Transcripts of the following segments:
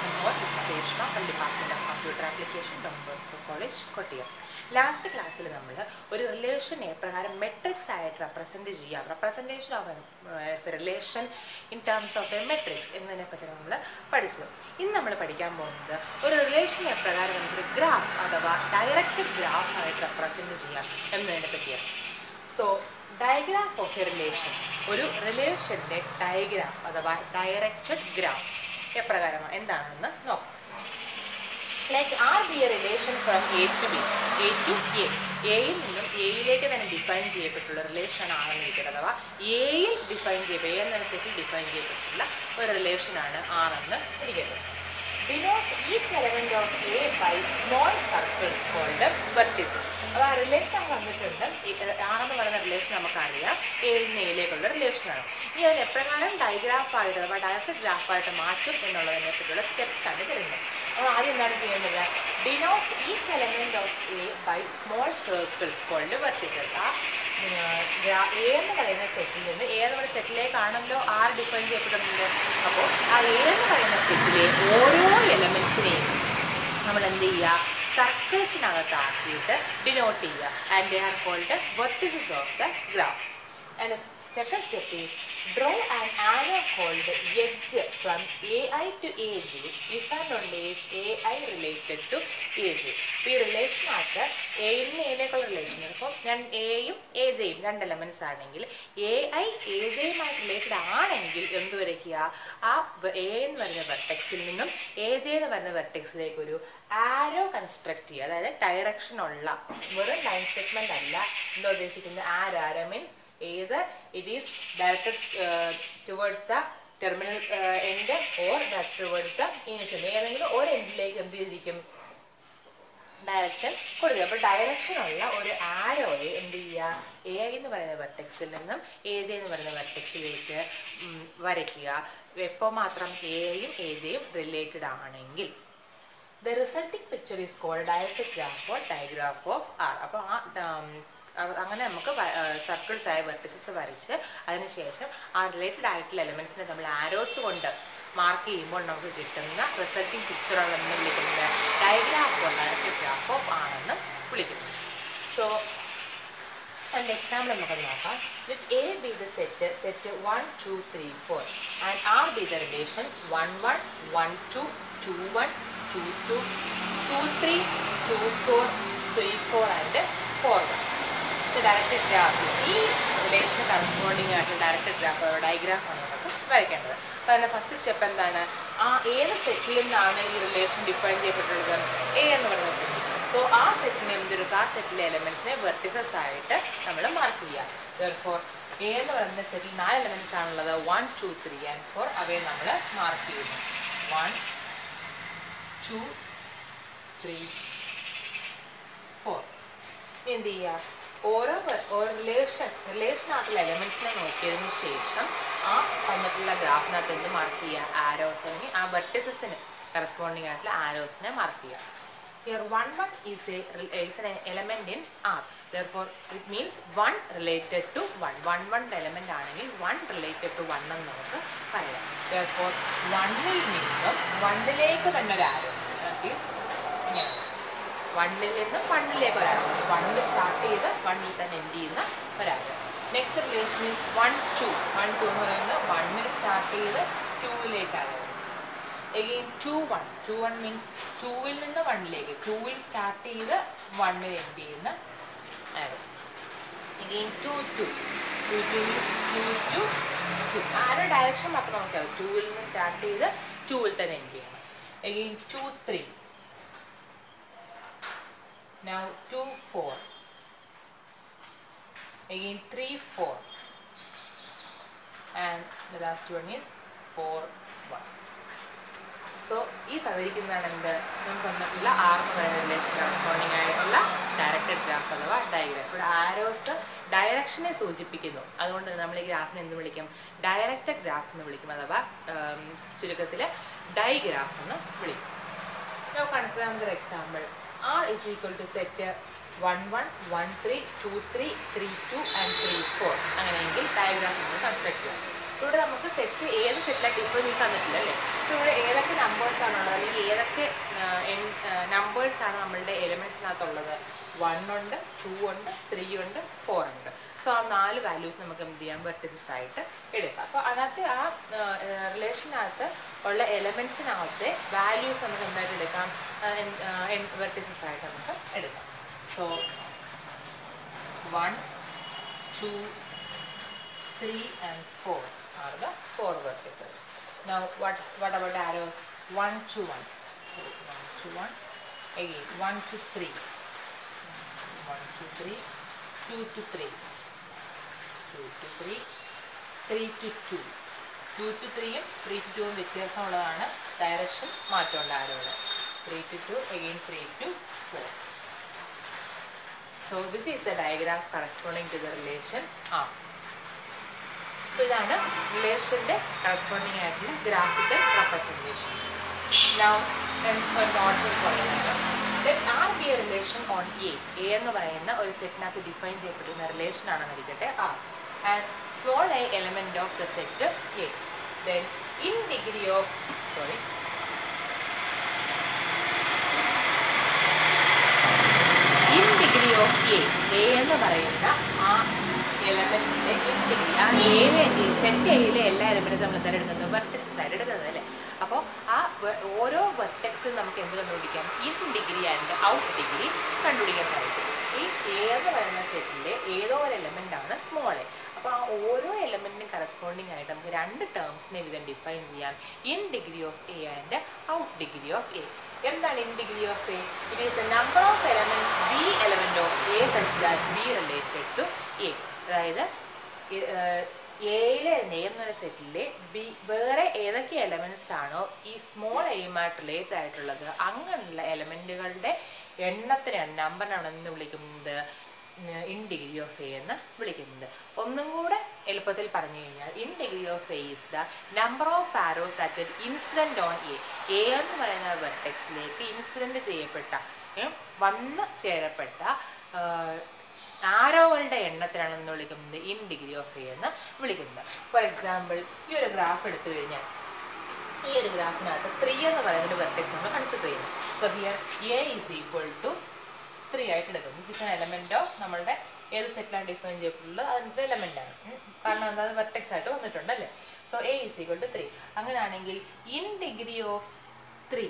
all. This is Reshma from Department of Computer Application, Don Bosco College, Kottiyam last ക്ലാസ്സിൽ നമ്മൾ ഒരു relation എപ്രകാരം matrix ആയിട്ട് റെപ്രസെൻറ്റ് ചെയ്യാം representation of a relation in terms of a matrix എന്നതിനെ പറ്റി നമ്മൾ പഠിച്ചത് ഇന്ന് നമ്മൾ പഠിക്കാൻ പോകുന്നത് ഒരു റിലേഷൻ എപ്രകാരം നമുക്കൊരു ഗ്രാഫ് അഥവാ ഡയറക്റ്റഡ് ഗ്രാഫ് ആയിട്ട് റെപ്രസെൻറ്റ് ചെയ്യാം എന്നതിനെ പറ്റിയാണ് so digraph of a relation ഒരു റിലേഷൻ്റെ ഡയഗ്രാഫ് അഥവാ ഡയറക്റ്റഡ് ഗ്രാഫ് എപ്രകാരമാണ് എന്താണെന്ന് നോക്കാം let R be a relation from A to B A to A എയിൽ നിന്നും എയിലേക്ക് തന്നെ ഡിഫൈൻ ചെയ്യപ്പെട്ടുള്ള റിലേഷൻ ആണെന്ന് ഇരിക്കുന്നത് അഥവാ എയിൽ ഡിഫൈൻ ചെയ്യപ്പെട്ട എ എന്ന സെറ്റിൽ ഡിഫൈൻ ചെയ്യപ്പെട്ടിട്ടുള്ള ഒരു റിലേഷനാണ് ആർ എന്ന് ഇരിക്കുന്നത് denote each element of A by small circles called vertices അപ്പോൾ ആ റിലേഷൻ നമുക്ക് വന്നിട്ടുണ്ട് ഈ, ഏർ, ആണെന്ന് പറയുന്ന റിലേഷൻ നമുക്കറിയാം എയിൽ നിന്ന് എയിലേക്കുള്ള റിലേഷനാണ് ഇനി അതിന് എപ്രകാരം ഡയഗ്രാഫ് ആയിട്ട് അഥവാ ഡയറക്റ്റ് ഗ്രാഫായിട്ട് മാറ്റും എന്നുള്ളതിനെ പറ്റിയുള്ള സ്റ്റെപ്സ് ആണ് തരുന്നത് അപ്പോൾ ആദ്യം എന്താണ് ചെയ്യേണ്ടത് denote each element of A by small circles called vertices ആ എ എന്ന് പറയുന്ന സെറ്റിൽ നിന്ന് എ എന്ന് പറയുന്ന സെറ്റിലേക്കാണല്ലോ ആർ ഡിഫൈൻ ചെയ്യപ്പെടുന്നത് അപ്പോൾ ആ എ എന്ന് പറയുന്ന സെറ്റിലെ ഓരോ എലമെൻസിനെയും നമ്മൾ എന്ത് ചെയ്യുക സർക്കിൾസിനകത്താക്കിയിട്ട് ഡിനോട്ട് ചെയ്യുക and they are called vertices of the graph And the second step is draw an arrow called edge from AI to AJ if and only if AI related to AJ. ഇപ്പോൾ ഈ റിലേഷനകത്ത് എയിൽ നിന്ന് എയിലേക്കുള്ള relation അപ്പം ഞാൻ എയും A ജെയും രണ്ട് elements ആണെങ്കിൽ A I A ജെയുമായിട്ട് റിലേറ്റഡ് ആണെങ്കിൽ എന്ത് വരയ്ക്കുക ആ എ എന്ന് പറയുന്ന വെർട്ടെക്സിൽ നിന്നും എ ജെ എന്ന് പറയുന്ന വെർട്ടെക്സിലേക്ക് ഒരു ആരോ കൺസ്ട്രക്ട് ചെയ്യുക അതായത് ഡയറക്ഷൻ ഉള്ള വെറും ലൈൻ സെഗ്മെന്റ് അല്ല എന്താ ഉദ്ദേശിക്കുന്നത് arrow arrow means either it is directed uh, towards the terminal uh, end or that towards the initial ഏതെങ്കിലും ഒരു എൻഡിലേക്ക് എന്ത് ചെയ്തിരിക്കും ഡയറക്ഷൻ കൊടുക്കുക അപ്പോൾ ഡയറക്ഷൻ ഉള്ള ഒരു ആരോയെ എന്ത് ചെയ്യുക എ എന്ന് പറയുന്ന വെർട്ടെക്സിൽ നിന്നും എ ജെ എന്ന് പറയുന്ന വെർട്ടെക്സിലേക്ക് വരയ്ക്കുക എപ്പോൾ മാത്രം എയും എ ജെയും റിലേറ്റഡ് ആണെങ്കിൽ the resulting picture is called direct graph or digraph of R അപ്പോൾ ആ ഉം, അവ- അങ്ങനെ നമുക്ക് സർക്കിൾസ് ആയ വെർട്ടിസസ് വരച്ച് അതിനുശേഷം ആ റിലേറ്റഡ് ആയിട്ടുള്ള എലമെൻസിനെ നമ്മൾ ആരോസ് കൊണ്ട് മാർക്ക് ചെയ്യുമ്പോൾ നമുക്ക് കിട്ടുന്ന റിസൾട്ടിംഗ് പിക്ചറാണ് നമ്മൾ വിളിക്കുന്നത് digraph or direct graph of ആണെന്ന് വിളിക്കുന്നു സോ അതിൻ്റെ എക്സാമ്പിൾ നമുക്ക് നോക്കാം let A be the set set one two three four and R be the relation one one one two two one two two two three two four three four and four one directed graph ഈ relation corresponding ആയിട്ട് directed graph ഡയഗ്രാഫാണ് നമുക്ക് വരയ്ക്കേണ്ടത് അപ്പോൾ അതിൻ്റെ first step എന്താണ് ആ ഏത് സെറ്റിൽ നിന്നാണ് ഈ റിലേഷൻ ഡിഫൈൻ ചെയ്യപ്പെട്ടുള്ളത് എ എന്ന് പറയുന്ന സെറ്റ് സോ ആ സെറ്റിനെ എന്തെടുക്കുക ആ സെറ്റിലെ എലമെൻസിനെ വെർട്ടിസസ് ആയിട്ട് നമ്മൾ മാർക്ക് ചെയ്യുക ഫോർ എ എന്ന് പറയുന്ന സെറ്റിൽ നാല് എലമെൻസ് ആണുള്ളത് one two three and four അവയെ നമ്മൾ മാർക്ക് ചെയ്യുന്നു വൺ ടു ത്രീ ഫോർ എന്ത് ചെയ്യുക ഓരോ വെ- ഓരോ റിലേഷൻ റിലേഷനകത്തുള്ള എലമെൻസിനെ നോക്കിയതിന് ശേഷം ആ തന്നിട്ടുള്ള ഗ്രാഫിനകത്ത് എന്ത് മാർക്ക് ചെയ്യുക ആരോസ് അല്ലെങ്കിൽ ആ വെർട്ടിസസിന് കറസ്പോണ്ടിങ് ആയിട്ടുള്ള ആരോസിനെ മാർക്ക് ചെയ്യുക here one one is a is an element in R therefore it means one related to one one one element ആണെങ്കിൽ വൺ റിലേറ്റഡ് ടു വൺ എന്ന് നമുക്ക് പറയാം ദർഫോർ വണ്ണിൽ നിന്നും വണ്ണിലേക്ക് തന്നെ ഒരു ആരോ ദാറ്റ് ഈസ് ഇങ്ങനെ വണ്ണിൽ നിന്ന് വണ്ണിലേക്ക് ഒരാൾ വണ്ണിൽ സ്റ്റാർട്ട് ചെയ്ത് വണ്ണിൽ തന്നെ എൻഡ് ചെയ്യുന്ന ഒരാൾ next relation means one two one two എന്ന് പറയുന്നത് വണ്ണിൽ സ്റ്റാർട്ട് ചെയ്ത് ടൂവിലേക്കാണ് again two one two one means ടൂവിൽ നിന്ന് വണ്ണിലേക്ക് ടൂവിൽ സ്റ്റാർട്ട് ചെയ്ത് വണ്ണിൽ എൻഡ് ചെയ്യുന്ന arrow again two two two two means two two two arrow direction മാത്രം നോക്കിയാൽ ടൂവിൽ നിന്ന് സ്റ്റാർട്ട് ചെയ്ത് ടൂവിൽ തന്നെ എൻഡ് ചെയ്യണം again two three Now 2, 4. Again 3, 4. And the last one is 4, 1. So ഈ തന്നിരിക്കുന്നതാണ് എന്ത് നമുക്ക് തന്നിട്ടുള്ള ആർ എന്ന് പറയുന്ന റിലേഷൻ കറസ്പോണ്ടിങ് ആയിട്ടുള്ള ഡയറക്റ്റഡ് ഗ്രാഫ് അഥവാ ഡയഗ്രാഫ് ഇവിടെ ആരോസ് ഡയറക്ഷനെ സൂചിപ്പിക്കുന്നു അതുകൊണ്ട് തന്നെ നമ്മൾ ഈ ഗ്രാഫിനെ എന്ത് വിളിക്കും ഡയറക്റ്റഡ് ഗ്രാഫ് എന്ന് വിളിക്കും അഥവാ ചുരുക്കത്തിൽ ഡൈഗ്രാഫ് എന്ന് വിളിക്കും Now consider another example. R is equal to set 1, 1, 1, 3, 2, 3, 3, 2 and 3, 4. അങ്ങനെയെങ്കിൽ ഡയഗ്രാഫ് നമ്മൾ കൺസ്ട്രക്ട് ചെയ്യാം ഇവിടെ നമുക്ക് സെറ്റ് ഏത് സെറ്റിലാണ് ഡിഫറെൻറ്റ് തന്നിട്ടില്ല അല്ലേ ഇപ്പോൾ ഇവിടെ ഏതൊക്കെ നമ്പേഴ്സ് ആണുള്ളത് അല്ലെങ്കിൽ ഏതൊക്കെ നമ്പേഴ്സ് ആണ് നമ്മളുടെ എലിമെൻസിനകത്തുള്ളത് വൺ ഉണ്ട് ടു ഉണ്ട് ത്രീ ഉണ്ട് ഫോർ ഉണ്ട് സോ ആ നാല് വാല്യൂസ് നമുക്ക് എന്ത് ചെയ്യാം വെർട്ടിസസ് ആയിട്ട് എടുക്കാം അപ്പോൾ അതിനകത്ത് ആ റിലേഷനകത്ത് ഉള്ള എലമെൻസിനകത്തെ വാല്യൂസ് നമുക്ക് എന്തായിട്ട് എടുക്കാം വെർട്ടിസസ് ആയിട്ട് നമുക്ക് എടുക്കാം so one two three and four are the four vertices. Now what what about arrows? One to one. One to one. Again one to three. One to three. Two to three. Two to three. Three to two. Two two ത്രീയും three two ടുവും വ്യത്യാസമുള്ളതാണ് direction മാറ്റമുണ്ട് ആരോട് three two two again three two four so this is the diagram corresponding to the relation ആ അപ്പോൾ ഇതാണ് റിലേഷൻ്റെ കറസ്പോണ്ടിങ് ആയിട്ടുള്ള ഗ്രാഫിക്കൽ റെപ്രസെൻറ്റേഷൻ നൗ നോട്ട്സ് പറയുന്നത് R be a relation on A A എന്ന് പറയുന്ന ഒരു സെറ്റിനകത്ത് ഡിഫൈൻ ചെയ്യപ്പെട്ടിരുന്ന റിലേഷൻ ആണെന്ന് ഇരിക്കട്ടെ R and small a element of the set A then in degree of sorry in degree of A A എന്ന് പറയുന്ന ആ എലമെന്റിന്റെ ഇൻ ഡിഗ്രി ആ എയിലെ സെറ്റ് എയിലെ എല്ലാ എലമെന്റ്സും നമ്മൾ എന്തായാലും എടുക്കുന്നത് വെർട്ടിസസ് ആയിട്ട് എടുക്കുന്നത് അല്ലേ അപ്പോൾ ആ വെ- ഓരോ വെർട്ടെക്സും നമുക്ക് എന്ത് കണ്ടുപിടിക്കാം in degree and out degree കണ്ടുപിടിക്കാൻ സാധിക്കും ഈ എ എന്ന് പറയുന്ന സെറ്റിലെ ഏതോ ഒരു എലമെന്റ് ആണ് സ്മോൾ എ അപ്പോൾ ആ ഓരോ എലമെന്റിനും കറസ്പോണ്ടിങ് ആയിട്ട് നമുക്ക് രണ്ട് ടേംസിനെ വിധം ഡിഫൈൻ ചെയ്യാം in degree of a and out degree of a എന്താണ് in degree of a it is the number of elements b element of A such that b related to a അതായത് എയിലെ എന്നൊരു സെറ്റിലെ ബി വേറെ ഏതൊക്കെ elements ആണോ ഈ small എയുമായിട്ട് related ആയിട്ടുള്ളത് അങ്ങനെയുള്ള എലമെന്റുകളുടെ എണ്ണത്തിനാണ് നമ്പറിനാണ് എന്ന് വിളിക്കുന്നത് ഇൻ ഡിഗ്രി ഓഫ് എ എന്ന് വിളിക്കുന്നത് ഒന്നും കൂടെ എളുപ്പത്തിൽ പറഞ്ഞു കഴിഞ്ഞാൽ in degree of a is the number of arrows that get incident on A A എന്ന് പറയുന്ന വെർട്ടെക്സിലേക്ക് ഇൻസിഡൻറ്റ് ചെയ്യപ്പെട്ട ഏ, വന്ന് ചേരപ്പെട്ട ആ, ആരോകളുടെ എണ്ണത്തിനാണ് എന്ന് വിളിക്കുന്നത് ഇൻ ഡിഗ്രി ഓഫ് എ എന്ന് വിളിക്കുന്നത് ഫോർ എക്സാമ്പിൾ ഈ ഒരു ഗ്രാഫ് എടുത്തു കഴിഞ്ഞാൽ ഈ ഒരു ഗ്രാഫിനകത്ത് ത്രീ എന്ന് പറയുന്ന ഒരു വെർട്ടെക്സ് നമ്മൾ കൺസിഡർ ചെയ്യുന്നു so here a is equal to three ആയിട്ട് എടുക്കുന്നു ഇറ്റ് ഇസ് എലമെന്റ് ഓഫ് നമ്മളുടെ ഏത് സെറ്റിലാണ് ഡിഫൈൻ ചെയ്യപ്പെട്ടുള്ളത് അതിൻ്റെ എലമെന്റ് ആണ് ഉം. കാരണം എന്താ വെർട്ടെക്സ് ആയിട്ട് വന്നിട്ടുണ്ട് അല്ലേ so a is equal to three അങ്ങനെയാണെങ്കിൽ in degree of three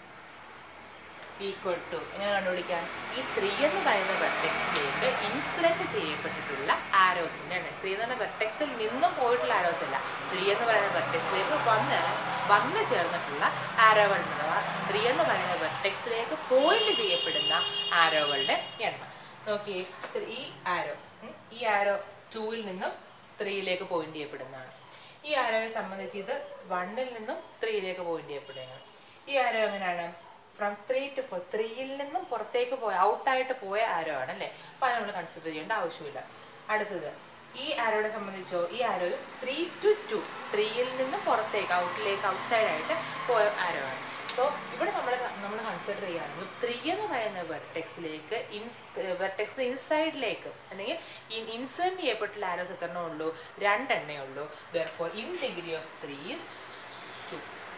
equal to എങ്ങനെ കണ്ടുപിടിക്കാം ഈ ത്രീ എന്ന് പറയുന്ന വെർട്ടെക്സിലേക്ക് ഇൻസിഡന്റ് ചെയ്യപ്പെട്ടിട്ടുള്ള ആരോസിന്റെ എണ്ണം ത്രീ എന്ന് പറയുന്ന വെർട്ടെക്സിൽ നിന്നും പോയിട്ടുള്ള ആരോസ് അല്ല ത്രീ എന്ന് പറയുന്ന വെർട്ടെക്സിലേക്ക് വന്ന് വന്ന് ചേർന്നിട്ടുള്ള ആരോകളുടെ അഥവാ ത്രീ എന്ന് പറയുന്ന വെർട്ടെക്സിലേക്ക് പോയിന്റ് ചെയ്യപ്പെടുന്ന ആരോകളുടെ എണ്ണം നോക്കി ഈ ആരോ ഉം, ഈ ആരോ ടൂവിൽ നിന്നും ത്രീയിലേക്ക് പോയിന്റ് ചെയ്യപ്പെടുന്നതാണ് ഈ ആരോയെ സംബന്ധിച്ച് ഇത് വണ്ണിൽ നിന്നും ത്രീയിലേക്ക് പോയിന്റ് ചെയ്യപ്പെടുകയാണ് ഈ ആരോ എങ്ങനെയാണ് ഫ്രം ത്രീ ടു ഫോർ ത്രീയിൽ നിന്നും പുറത്തേക്ക് പോയ ഔട്ടായിട്ട് പോയ ആരോ ആണ് അല്ലേ അപ്പോൾ അത് നമ്മൾ കൺസിഡർ ചെയ്യേണ്ട ആവശ്യമില്ല അടുത്തത് ഈ ആരോയെ സംബന്ധിച്ചോ ഈ ആരോ ത്രീ ടു ടു ത്രീയിൽ നിന്നും പുറത്തേക്ക് ഔട്ടിലേക്ക് ഔട്ട്സൈഡ് ആയിട്ട് പോയ ആരോ ആണ് സോ ഇവിടെ നമ്മൾ നമ്മൾ കൺസിഡർ ചെയ്യുകയാണെങ്കിൽ ത്രീ എന്ന് പറയുന്ന വെർട്ടെക്സിലേക്ക് ഇൻസ് വെർട്ടെക്സ് ഇൻസൈഡിലേക്ക് അല്ലെങ്കിൽ ഇൻസേർട്ട് ചെയ്യപ്പെട്ടുള്ള ആരോസ് എത്രണ്ണേ ഉള്ളൂ രണ്ടെണ്ണേ ഉള്ളൂ therefore in degree of three is two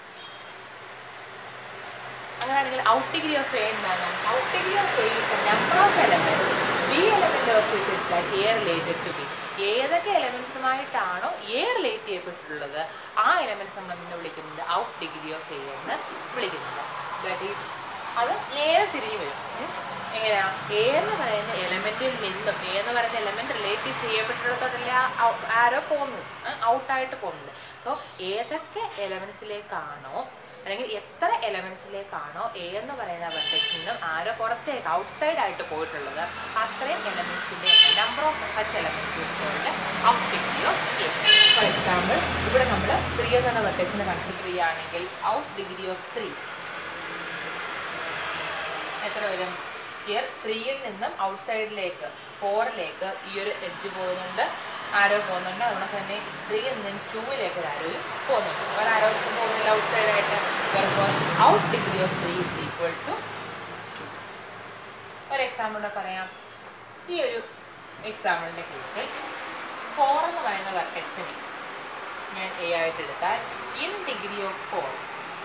അങ്ങനെയാണെങ്കിൽ ഔട്ട് ഡിഗ്രി ഓഫ് എ എന്താണ് out degree of a is the number of elements b element of this is that a related to b ഏതൊക്കെ എലമെന്റ്സുമായിട്ടാണോ A relate ചെയ്യപ്പെട്ടിട്ടുള്ളത് ആ elements നമ്മൾ എന്ന് വിളിക്കുന്നത് out degree of A എന്ന് വിളിക്കുന്നത് ദാറ്റ് ഈസ് അത് നേരെ തിരിഞ്ഞു വരും ഉം. എങ്ങനെയാ എ എന്ന് പറയുന്ന എലമെന്റിൽ നിന്നും എ എന്ന് പറയുന്ന എലമെന്റ് റിലേറ്റ് ചെയ്യപ്പെട്ടിടത്തോട്ടല്ല ആരോ പോകുന്നത് ഔട്ടായിട്ട് പോകുന്നത് സോ ഏതൊക്കെ എലമെന്റ്സിലേക്കാണോ അല്ലെങ്കിൽ എത്ര എലമെന്റ്സിലേക്കാണോ എ എന്ന് പറയുന്ന വെർട്ടെക്സിൽ നിന്നും ആരോ പുറത്തേക്ക് ഔട്ട്സൈഡ് ആയിട്ട് പോയിട്ടുള്ളത് അത്രയും എലമെന്റ്സിന്റെ number of such elements is called out degree of a for example ഇവിടെ നമ്മൾ ത്രീ എന്ന് പറഞ്ഞ വെർട്ടെക്സിനെ കൺസിഡർ ചെയ്യുകയാണെങ്കിൽ ഔട്ട് ഡിഗ്രി ഓഫ് ത്രീ എത്ര വരും ഇയർ ത്രീയിൽ നിന്നും ഔട്ട്സൈഡിലേക്ക് ഫോറിലേക്ക് ഈ ഒരു എഡ്ജ് പോകുന്നുണ്ട് ആരോ പോകുന്നുണ്ട് അതുകൊണ്ട് തന്നെ ത്രീയിൽ നിന്നും ടൂവിലേക്ക് ഒരു ആരോയും പോകുന്നുണ്ട് ഒരു ആരോസും പോകുന്നില്ല ഔട്ട്സൈഡായിട്ട് out degree of three is equal to two ഒരു എക്സാമ്പിളിനെ പറയാം ഈ ഒരു എക്സാമ്പിളിൻ്റെ കേസിൽ ഫോർ എന്ന് പറയുന്ന വെർട്ടെക്സിനെ ഞാൻ എ ആയിട്ട് എടുത്താൽ in degree of four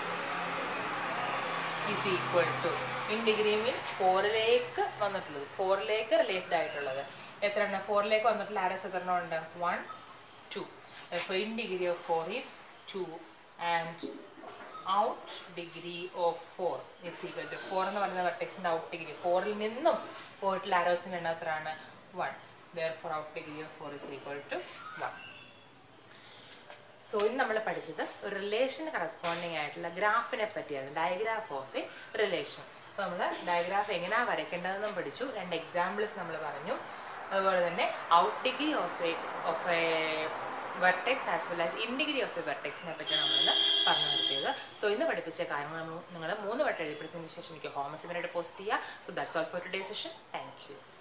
is equal to in degree means ഫോറിലേക്ക് വന്നിട്ടുള്ളത് ഫോറിലേക്ക് റിലേറ്റഡ് ആയിട്ടുള്ളത് എത്ര എണ്ണം ഫോറിലേക്ക് വന്നിട്ടുള്ള ആരസ് എത്ര എണ്ണം ഉണ്ട് വൺ ടു അപ്പോൾ in degree of four is two and out degree of four is equal to four എന്ന് പറയുന്ന വെർട്ടെക്സിൻ്റെ ഔട്ട് ഡിഗ്രി ഫോറിൽ നിന്നും പോയിട്ടുള്ള ആരോസിൻ്റെ എണ്ണം എത്രയാണ് one therefore out degree of four is equal to one so ഇന്ന് നമ്മൾ പഠിച്ചത് ഒരു റിലേഷൻ കറസ്പോണ്ടിങ് ആയിട്ടുള്ള ഗ്രാഫിനെ പറ്റിയാണ് ഡയഗ്രാഫ് ഓഫ് എ റിലേഷൻ അപ്പോൾ നമ്മൾ ഡയഗ്രാഫ് എങ്ങനെയാണ് വരയ്ക്കേണ്ടതെന്നും പഠിച്ചു രണ്ട് എക്സാമ്പിൾസ് നമ്മൾ പറഞ്ഞു അതുപോലെ തന്നെ out degree of a of a vertex as well as in degree of a വെർട്ടെക്സിനെ പറ്റിയാണ് നമ്മളിന്ന് പറഞ്ഞു നിർത്തിയത് സോ ഇന്ന് പഠിപ്പിച്ച കാര്യങ്ങൾ നിങ്ങൾ മൂന്ന് വട്ടം എഴുതി പഠിച്ചതിന് ശേഷം എനിക്ക് ഹോം അസൈൻമെൻറ്റായിട്ട് പോസ്റ്റ് ചെയ്യുക so that's all for today session thank U